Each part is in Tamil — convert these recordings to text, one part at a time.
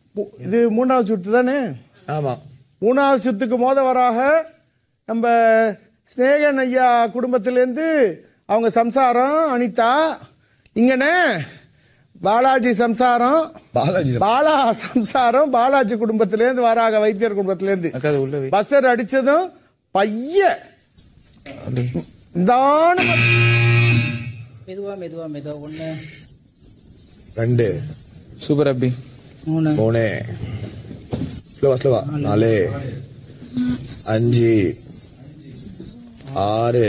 மூ- இது மூணாவது சுற்று தானே ஆமா மூணாவது சுத்துக்கு மோதவராக நம்ம ஸ்நேகன் ஐயா குடும்பத்திலேருந்து அவங்க சம்சாரம் அனிதா இங்கனே பாலாஜி சம்சாரம் பாலாஜி பாலா சம்சாரம் பாலாஜி குடும்பத்திலேருந்து வராங்க வைத்தியர் குடும்பத்திலேருந்து அக்கா அது உள்ள வை பஸ்ஸர் அடிச்சதும் பைய தான மெதுவா மெதுவா மெதுவா ஒண்ணு ரெண்டு சூப்பர் அபி மூணு மூணு ஸ்லோவா ஸ்லோவா நாலு அஞ்சு ஆறு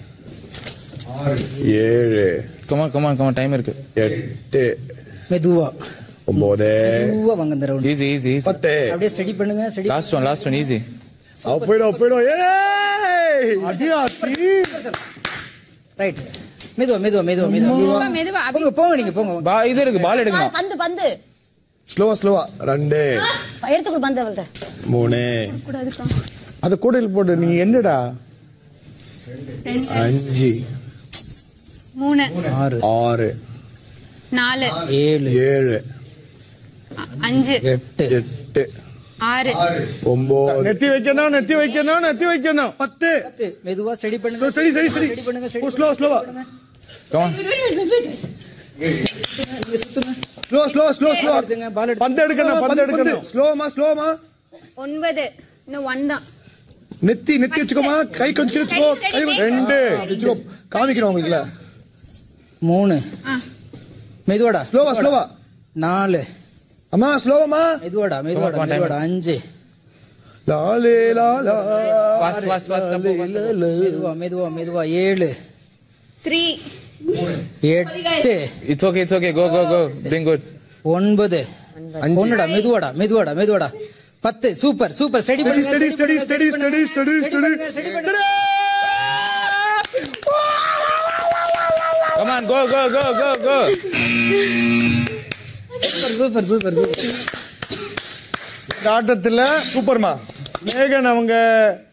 ஏழு கமா கமா கமா டைம் இருக்கு எட்டு மெதுவா ஒன்பது மெதுவா வாங்க இந்த ரவுண்ட் ஈஸி ஈஸி ஈஸி பத்து அப்படியே ஸ்டடி பண்ணுங்க study last one last one easy அவ போயிடும் போயிடும் ஏய் அடியாத்தி ரைட் மெதுவா மெதுவா மெதுவா மெதுவா மெதுவா மெதுவா அபி போங்க போங்க நீங்க போங்க பா இது இருக்கு பால் எடுக்கணும் பந்து பந்து ஸ்லோவா ஸ்லோவா ரெண்டு எடுத்துக்கொடு பந்து அவள்கிட்ட மூணு கூடாதுக்கா அது கூடையில் போட்டு நீ என்னடா ரெண்டு அஞ்சு மூணு ஆறு ஆறு நாலு ஏழு ஏழு அ- அஞ்சு எட்டு எட்டு ஆறு ஒன்பது நெத்தி வைக்கணும் நெத்தி வைக்கணும் நெத்தி வைக்கணும் பத்து பத்து மெதுவா ஸ்டடி பண்ணுங்க ஸ்டடி ஸ்டடி ஸ்டடி ஸ்டடி பண்ணுங்க ஸ்டடி ஸ்லோ ஸ்லோவா கமா நீங்க சுத்துங்க ஸ்லோ ஸ்லோ ஸ்லோ ஸ்லோ எடுத்துங்க பால் எடுத்து பந்து எடுக்கணும் பந்து எடுக்கணும் ஸ்லோமா ஸ்லோமா ஒன்பது இன்னும் ஒன் தான் நெத்தி நெத்தி வச்சுக்கோமா கை கொஞ்சம் கீழ வச்சுக்கோ கை கொஞ்சம் ரெண்டு வச்சுக்கோ காமிக்கணும் உங்களுக்கு மூணு ஆ மெதுவாடா ஸ்லோவா ஸ்லோவா நாலு அம்மா ஸ்லோவாமா மெதுவாடா மெதுவாடா Come on, time. மெதுவாடா அஞ்சு லாலே லாலா ஃபாஸ்ட் ஃபாஸ்ட் ஃபாஸ்ட் மெதுவா மெதுவா மெதுவா ஏழு த்ரீ எட்டு it's okay it's okay go go go doing good ஒன்பது ஒண்ணுடா மெதுவாடா மெதுவாடா மெதுவாடா பத்து super super study study study study study study study study come on go go go go go super super super super இந்த ஆட்டத்துல சூப்பர்மா மேகன் அவங்க